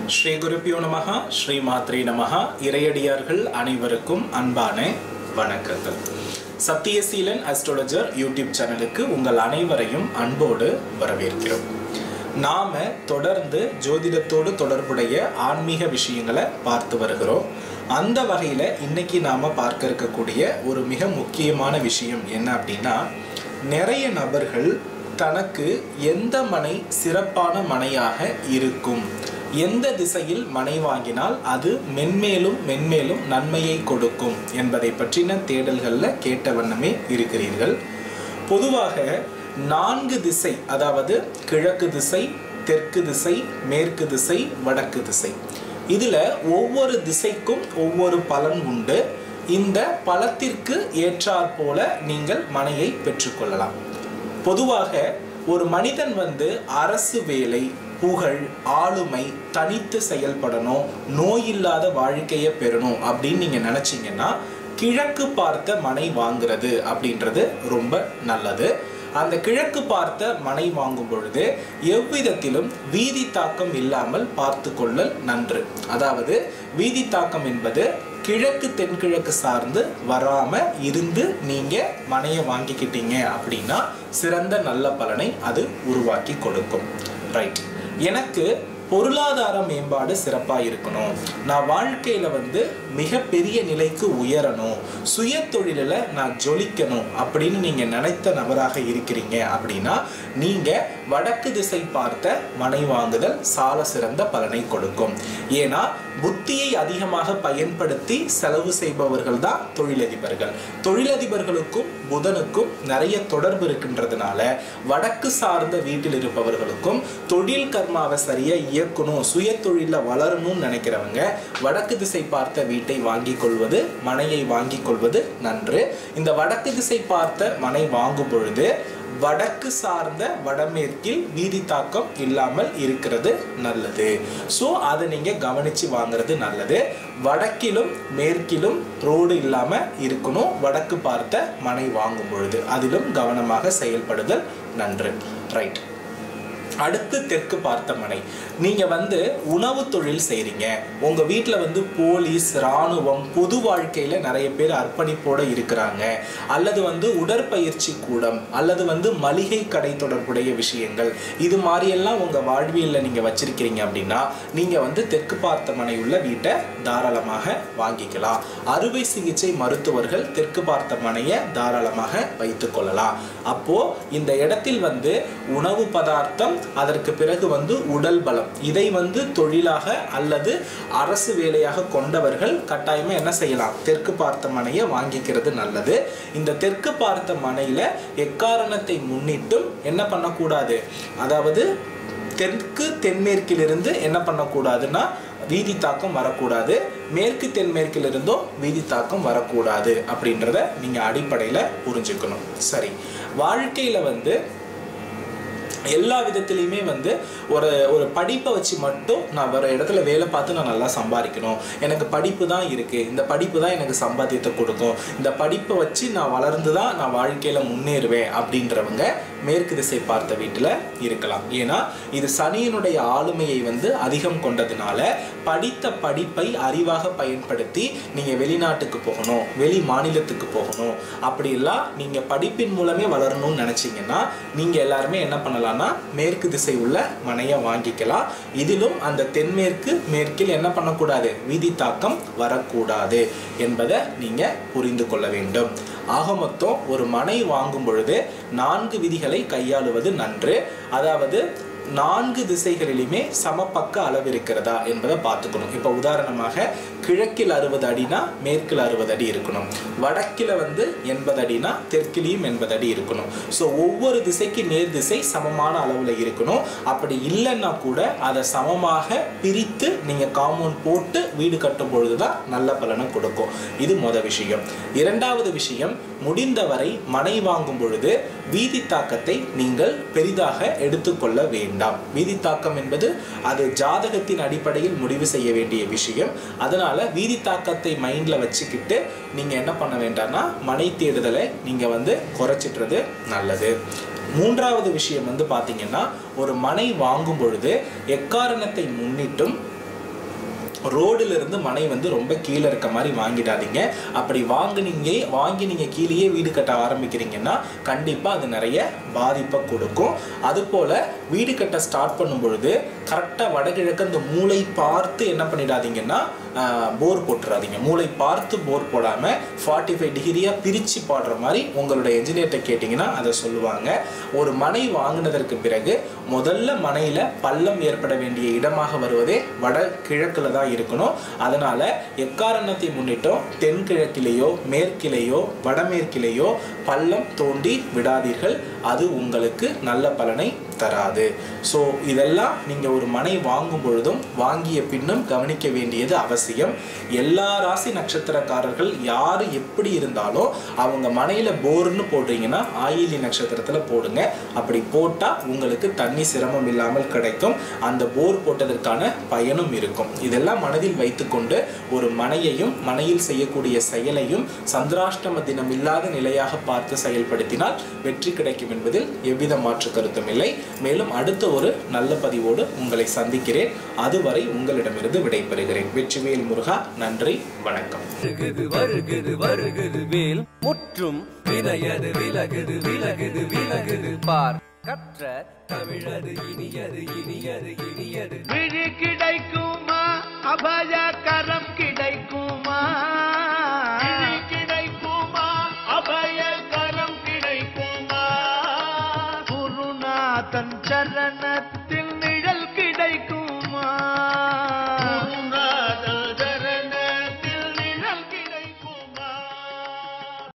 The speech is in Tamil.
ஸ்ரீ குருப்பியோ நமகா ஸ்ரீ மாத்ரே நமகா இறையடியார்கள் அனைவருக்கும் அன்பான வணக்கங்கள் சத்தியசீலன் அஸ்ட்ரோலஜர் யூடியூப் சேனலுக்கு உங்கள் அனைவரையும் அன்போடு வரவேற்கிறோம் நாம தொடர்ந்து ஜோதிடத்தோடு தொடர்புடைய ஆன்மீக விஷயங்களை பார்த்து வருகிறோம் அந்த வகையில் இன்னைக்கு நாம பார்க்க இருக்கக்கூடிய ஒரு மிக முக்கியமான விஷயம் என்ன அப்படின்னா நிறைய நபர்கள் தனக்கு எந்த மனை சிறப்பான மனையாக இருக்கும் எந்த திசையில் மனை வாங்கினால் அது மென்மேலும் மென்மேலும் நன்மையை கொடுக்கும் என்பதை பற்றின தேடல்களில் கேட்ட வண்ணமே இருக்கிறீர்கள் பொதுவாக நான்கு திசை அதாவது கிழக்கு திசை தெற்கு திசை மேற்கு திசை வடக்கு திசை இதில் ஒவ்வொரு திசைக்கும் ஒவ்வொரு பலன் உண்டு இந்த பலத்திற்கு ஏற்றாற் போல நீங்கள் மனையை பெற்றுக்கொள்ளலாம் பொதுவாக ஒரு மனிதன் வந்து அரசு வேலை புகழ் ஆளுமை தனித்து செயல்படணும் நோய் இல்லாத வாழ்க்கையை பெறணும் அப்படின்னு நீங்கள் நினச்சிங்கன்னா கிழக்கு பார்த்த மனை வாங்குறது அப்படின்றது ரொம்ப நல்லது அந்த கிழக்கு பார்த்த மனை வாங்கும் பொழுது எவ்விதத்திலும் வீதி தாக்கம் இல்லாமல் பார்த்து கொள்ளல் நன்று அதாவது வீதி தாக்கம் என்பது கிழக்கு தென்கிழக்கு சார்ந்து வராம இருந்து நீங்க மனையை வாங்கிக்கிட்டீங்க அப்படின்னா சிறந்த நல்ல பலனை அது உருவாக்கி கொடுக்கும் ரைட் எனக்கு பொருளாதார மேம்பாடு சிறப்பாக இருக்கணும் நான் வாழ்க்கையில் வந்து மிகப்பெரிய நிலைக்கு உயரணும் சுய தொழிலில் நான் ஜொலிக்கணும் அப்படின்னு நீங்கள் நினைத்த நபராக இருக்கிறீங்க அப்படின்னா நீங்கள் வடக்கு திசை பார்த்த மனை வாங்குதல் சால சிறந்த பலனை கொடுக்கும் ஏன்னா புத்தியை அதிகமாக பயன்படுத்தி செலவு செய்பவர்கள் தான் தொழிலதிபர்கள் தொழிலதிபர்களுக்கும் புதனுக்கும் நிறைய தொடர்பு இருக்கின்றதுனால வடக்கு சார்ந்த வீட்டில் இருப்பவர்களுக்கும் தொழில் கர்மாவை சரியா இயக்கணும் சுய தொழில வளரணும்னு நினைக்கிறவங்க வடக்கு திசை பார்த்த வீட்டை வாங்கி கொள்வது மனையை வாங்கி கொள்வது நன்று இந்த வடக்கு திசை பார்த்த மனை வாங்கும் பொழுது வடக்கு சார்ந்த வடமேற்கில் வீதி தாக்கம் இல்லாமல் இருக்கிறது நல்லது ஸோ அதை நீங்கள் கவனித்து வாங்குறது நல்லது வடக்கிலும் மேற்கிலும் ரோடு இல்லாமல் இருக்கணும் வடக்கு பார்த்த மனை வாங்கும் பொழுது அதிலும் கவனமாக செயல்படுதல் நன்று ரைட் அடுத்து தெற்கு பார்த்த மனை நீங்க வந்து உணவு தொழில் செய்றீங்க உங்க வீட்டில் வந்து போலீஸ் இராணுவம் பொது வாழ்க்கையில நிறைய பேர் அர்ப்பணிப்போட இருக்கிறாங்க அல்லது வந்து உடற்பயிற்சி கூடம் அல்லது வந்து மளிகை கடை தொடர்புடைய விஷயங்கள் இது மாதிரியெல்லாம் உங்க வாழ்வியல்ல நீங்க வச்சிருக்கிறீங்க அப்படின்னா நீங்க வந்து தெற்கு பார்த்த மனை உள்ள வீட்டை தாராளமாக வாங்கிக்கலாம் அறுவை சிகிச்சை மருத்துவர்கள் தெற்கு பார்த்த மனையை தாராளமாக வைத்துக் கொள்ளலாம் அப்போ இந்த இடத்தில் வந்து உணவு பதார்த்தம் அதற்கு பிறகு வந்து உடல் பலம் இதை வந்து தொழிலாக அல்லது அரசு வேலையாக கொண்டவர்கள் கட்டாயமா என்ன செய்யலாம் தெற்கு பார்த்த மனையை வாங்கிக்கிறது நல்லது இந்த தெற்கு பார்த்த மனையில எக்காரணத்தை முன்னிட்டும் என்ன பண்ணக்கூடாது அதாவது தெற்கு தென்மேற்கிலிருந்து என்ன பண்ணக்கூடாதுன்னா வீதி தாக்கம் வரக்கூடாது மேற்கு தென்மேற்கிலிருந்தோ வீதி தாக்கம் வரக்கூடாது அப்படின்றத நீங்கள் அடிப்படையில் புரிஞ்சுக்கணும் சரி வாழ்க்கையில் வந்து எல்லா விதத்துலையுமே வந்து ஒரு ஒரு படிப்பை வச்சு மட்டும் நான் வேறு இடத்துல வேலை பார்த்து நான் நல்லா சம்பாதிக்கணும் எனக்கு படிப்பு தான் இருக்குது இந்த படிப்பு தான் எனக்கு சம்பாத்தியத்தை கொடுக்கும் இந்த படிப்பை வச்சு நான் வளர்ந்து தான் நான் வாழ்க்கையில் முன்னேறுவேன் அப்படின்றவங்க மேற்கு திசை பார்த்த வீட்டில் இருக்கலாம் ஏன்னா இது சனியினுடைய ஆளுமையை வந்து அதிகம் கொண்டதுனால படித்த படிப்பை அறிவாக பயன்படுத்தி நீங்கள் வெளிநாட்டுக்கு போகணும் வெளி மாநிலத்துக்கு போகணும் அப்படிலாம் நீங்கள் படிப்பின் மூலமே வளரணும்னு நினச்சிங்கன்னா நீங்கள் எல்லாருமே என்ன பண்ணலாம்னா மேற்கு திசை உள்ள மனையை வாங்கிக்கலாம் இதிலும் அந்த தென்மேற்கு மேற்கில் என்ன பண்ணக்கூடாது வீதி தாக்கம் வரக்கூடாது என்பதை நீங்கள் புரிந்து கொள்ள வேண்டும் ஆக மொத்தம் ஒரு மனை வாங்கும் பொழுது நான்கு விதிகளை கையாளுவது நன்று அதாவது நான்கு திசைகளிலுமே சமபக்க அளவு இருக்கிறதா என்பதை பார்த்துக்கணும் இப்போ உதாரணமாக கிழக்கில் அறுபது அடினா மேற்கில் அறுபது அடி இருக்கணும் வடக்கில் வந்து எண்பது அடினா தெற்கிலையும் எண்பது அடி இருக்கணும் ஸோ ஒவ்வொரு திசைக்கு நேர் திசை சமமான அளவில் இருக்கணும் அப்படி இல்லைன்னா கூட அதை சமமாக பிரித்து நீங்கள் காம்பவுண்ட் போட்டு வீடு கட்டும் பொழுது தான் நல்ல பலனை கொடுக்கும் இது மொத விஷயம் இரண்டாவது விஷயம் முடிந்தவரை மனை வாங்கும் பொழுது வீதி தாக்கத்தை நீங்கள் பெரிதாக எடுத்துக்கொள்ள வேண்டாம் வீதி தாக்கம் என்பது அது ஜாதகத்தின் அடிப்படையில் முடிவு செய்ய வேண்டிய விஷயம் அதனால வீதி தாக்கத்தை மைண்ட்ல வச்சுக்கிட்டு நீங்க என்ன பண்ண வேண்டாம்னா மனை தேடுதலை நீங்க வந்து குறைச்சிடுறது நல்லது மூன்றாவது விஷயம் வந்து பார்த்தீங்கன்னா ஒரு மனை வாங்கும் பொழுது எக்காரணத்தை முன்னிட்டும் ரோடுல இருந்து மனை வந்து ரொம்ப கீழே இருக்க மாதிரி வாங்கிடாதீங்க அப்படி வாங்குனீங்க வாங்கி நீங்க கீழேயே வீடு கட்ட ஆரம்பிக்கிறீங்கன்னா கண்டிப்பா அது நிறைய பாதிப்பை கொடுக்கும் அது போல வீடு கட்ட ஸ்டார்ட் பண்ணும் பொழுது கரெக்டாக வடகிழக்கு அந்த மூளை பார்த்து என்ன பண்ணிடாதீங்கன்னா போர் போட்டுறாதீங்க மூளை பார்த்து போர் போடாம ஃபார்ட்டி ஃபைவ் டிகிரியாக பிரித்து பாடுற மாதிரி உங்களுடைய என்ஜினியர்கிட்ட கேட்டிங்கன்னா அதை சொல்லுவாங்க ஒரு மனை வாங்கினதற்கு பிறகு முதல்ல மனையில் பள்ளம் ஏற்பட வேண்டிய இடமாக வருவதே வட கிழக்கில் தான் இருக்கணும் அதனால எக்காரணத்தை முன்னிட்டும் தென்கிழக்கிலேயோ மேற்கிலேயோ வடமேற்கிலேயோ பள்ளம் தோண்டி விடாதீர்கள் அது உங்களுக்கு நல்ல பலனை தராது ஸோ இதெல்லாம் நீங்கள் ஒரு மனை வாங்கும் பொழுதும் வாங்கிய பின்னும் கவனிக்க வேண்டியது அவசியம் எல்லா ராசி நட்சத்திரக்காரர்கள் யார் எப்படி இருந்தாலும் அவங்க மனையில் போர்னு போடுறீங்கன்னா ஆயிலி நட்சத்திரத்தில் போடுங்க அப்படி போட்டால் உங்களுக்கு தண்ணி சிரமம் இல்லாமல் கிடைக்கும் அந்த போர் போட்டதற்கான பயனும் இருக்கும் இதெல்லாம் மனதில் வைத்துக்கொண்டு ஒரு மனையையும் மனையில் செய்யக்கூடிய செயலையும் சந்திராஷ்டம தினம் இல்லாத நிலையாக பார்த்து செயல்படுத்தினால் வெற்றி கிடைக்கும் என்பதில் எவ்வித மாற்று கருத்தும் இல்லை மேலும் அடுத்த ஒரு நல்ல பதிவோடு உங்களை சந்திக்கிறேன் அதுவரை உங்களிடமிருந்து விடைபெறுகிறேன் வெற்றிவேல் முருகா நன்றி வணக்கம் வருகுது வருகுது வருகுது வேல் முற்றும் வினையது விலகுது விலகுது விலகுது பார் கற்ற தமிழது இனியது இனியது இனியது விழி கிடைக்குமா அபயகர